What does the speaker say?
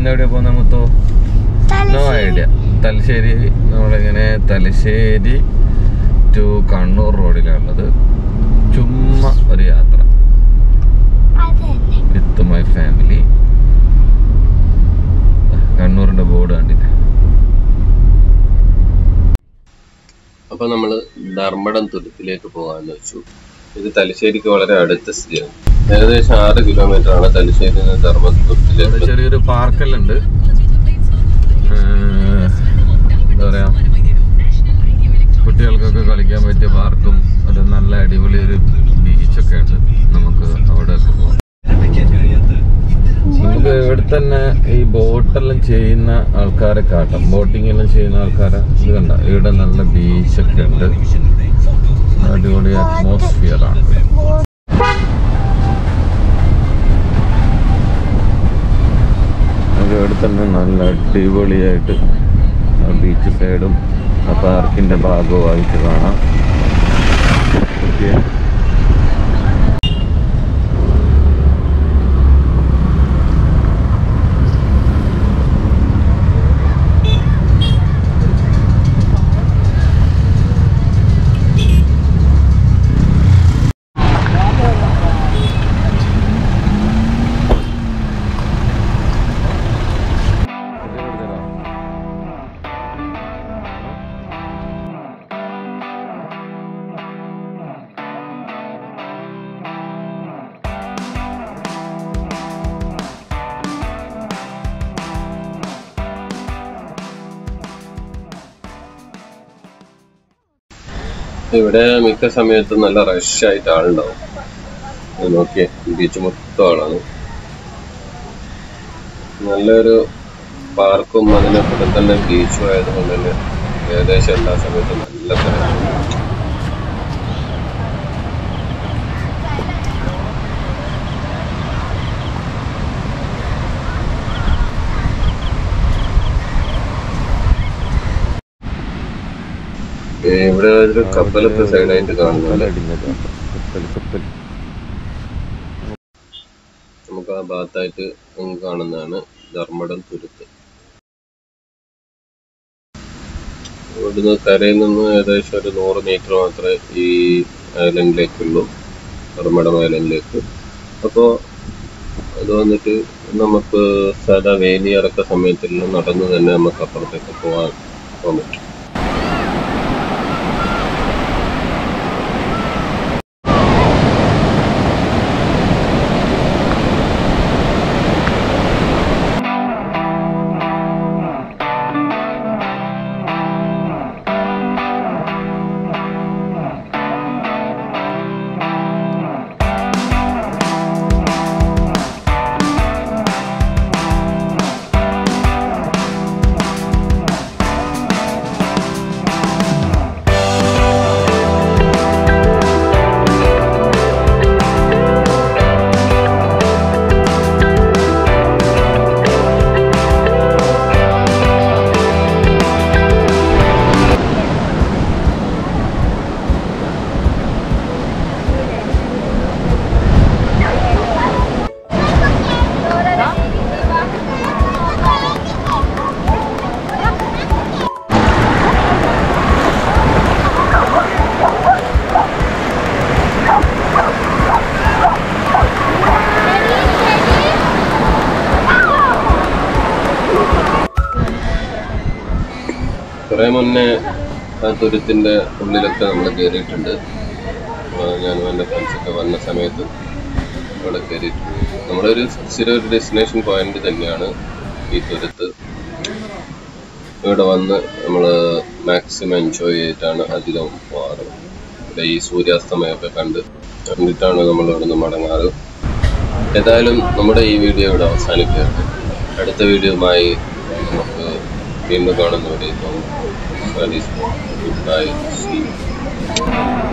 ഇന്ന് എവിടെയാ പോകുന്ന മുത്തോ നോ ഐഡിയ തലശ്ശേരി നമ്മളിങ്ങനെ തലശ്ശേരി ടു കണ്ണൂർ റോഡിലാണുള്ളത് ചുമ്മാ ഒരു യാത്ര വിത്ത് മൈ ഫാമിലി കണ്ണൂരിന്റെ ബോർഡ് കണ്ടില്ലേ അപ്പൊ നമ്മള് ധർമ്മടം തുരുത്തിലേക്ക് പോകാന്ന് വെച്ചു ഇത് തലശ്ശേരിക്ക് വളരെ അടുത്ത സ്ഥിതിയാണ് ഏകദേശം ആറ് കിലോമീറ്റർ ആണ് തലശ്ശേരിയിൽ നിന്ന് ധർമ്മടം ഇവിടെ തുരുത്തിലേക്ക് ചെറിയൊരു പാർക്കെല്ലാം ഉണ്ട് എന്താ പറയാ കുട്ടികൾക്കൊക്കെ കളിക്കാൻ പറ്റിയ പാർക്കും ഒരു നല്ല അടിപൊളി ഒരു ബീച്ചൊക്കെ ഉണ്ട് നമുക്ക് അവിടെ പോകാം നമുക്ക് ഇവിടെ തന്നെ ഈ ബോട്ടെല്ലാം ചെയ്യുന്ന ആൾക്കാരെ കാട്ടാം ബോട്ടിംഗ് എല്ലാം ചെയ്യുന്ന ആൾക്കാരെ ഇത് കണ്ട ഇവിടെ നല്ല ബീച്ചൊക്കെ ഉണ്ട് അടിപൊളി അറ്റ്മോസ്ഫിയർ ആണ് നമുക്ക് ഇവിടെ തന്നെ നല്ല അടിപൊളിയായിട്ട് ആ ബീച്ച് സൈഡും ആ പാർക്കിന്റെ ഭാഗവുമായിട്ട് കാണാം ഓക്കെ ഇവിടെ മിക്ക സമയത്തും നല്ല റഷ് ആയിട്ട് ആളുണ്ടാവും ഇത് നോക്കിയേ ബീച്ച് മൊത്തം ആളാണ് നല്ലൊരു പാർക്കും അതിനെ കൂടെ തന്നെ ബീച്ചും ആയതുകൊണ്ട് തന്നെ ഏകദേശം എല്ലാ സമയത്തും നല്ല തിരക്കാണ് ഏ, ഇവിടെ ഒരു കപ്പലൊക്കെ സൈഡായിട്ട് കാണുന്നുണ്ട് കപ്പൽ കപ്പൽ നമുക്ക് ആ ഭാഗത്തായിട്ട് നമുക്ക് കാണുന്നതാണ് ധർമ്മടം തുരുത്ത് ഇവിടുന്ന് കരയിൽ നിന്ന് ഏകദേശം ഒരു നൂറ് മീറ്റർ മാത്രമേ ഈ ഐലൻഡിലേക്കുള്ളൂ ധർമ്മടം ഐലൻഡിലേക്ക് അപ്പോൾ അത് വന്നിട്ട് നമുക്ക് സാധാ വേലി ഇറക്ക സമയത്തെല്ലാം നടന്ന് തന്നെ നമുക്ക് അപ്പുറത്തേക്ക് പോകാൻ പോകാൻ പറ്റും കുറെ മുന്നേ ആ തുരുത്തിന്റെ ഉള്ളിലൊക്കെ നമ്മൾ കയറിയിട്ടുണ്ട് ആ, ഞാനും എൻ്റെ ഫ്രണ്ട്സൊക്കെ വന്ന സമയത്ത് അവിടെ കയറിയിട്ടുണ്ട് നമ്മളൊരു സ്ഥിരം ഒരു ഡെസ്റ്റിനേഷൻ പോയിന്റ് തന്നെയാണ് ഈ തുരുത്ത് ഇവിടെ വന്ന് നമ്മൾ മാക്സിമം എൻജോയ് ചെയ്തിട്ടാണ് അധികം പോകാറ് ഇവിടെ ഈ സൂര്യാസ്തമയമൊക്കെ കണ്ട് കണ്ടിട്ടാണ് നമ്മൾ ഇവിടെ നിന്ന് മടങ്ങാറ് ഏതായാലും നമ്മുടെ ഈ വീഡിയോ ഇവിടെ അവസാനിക്കുകയാണ് അടുത്ത വീഡിയോയുമായി നമുക്ക് വീണ്ടും കാണുന്നവരേക്കും ഗുഡ് ബൈ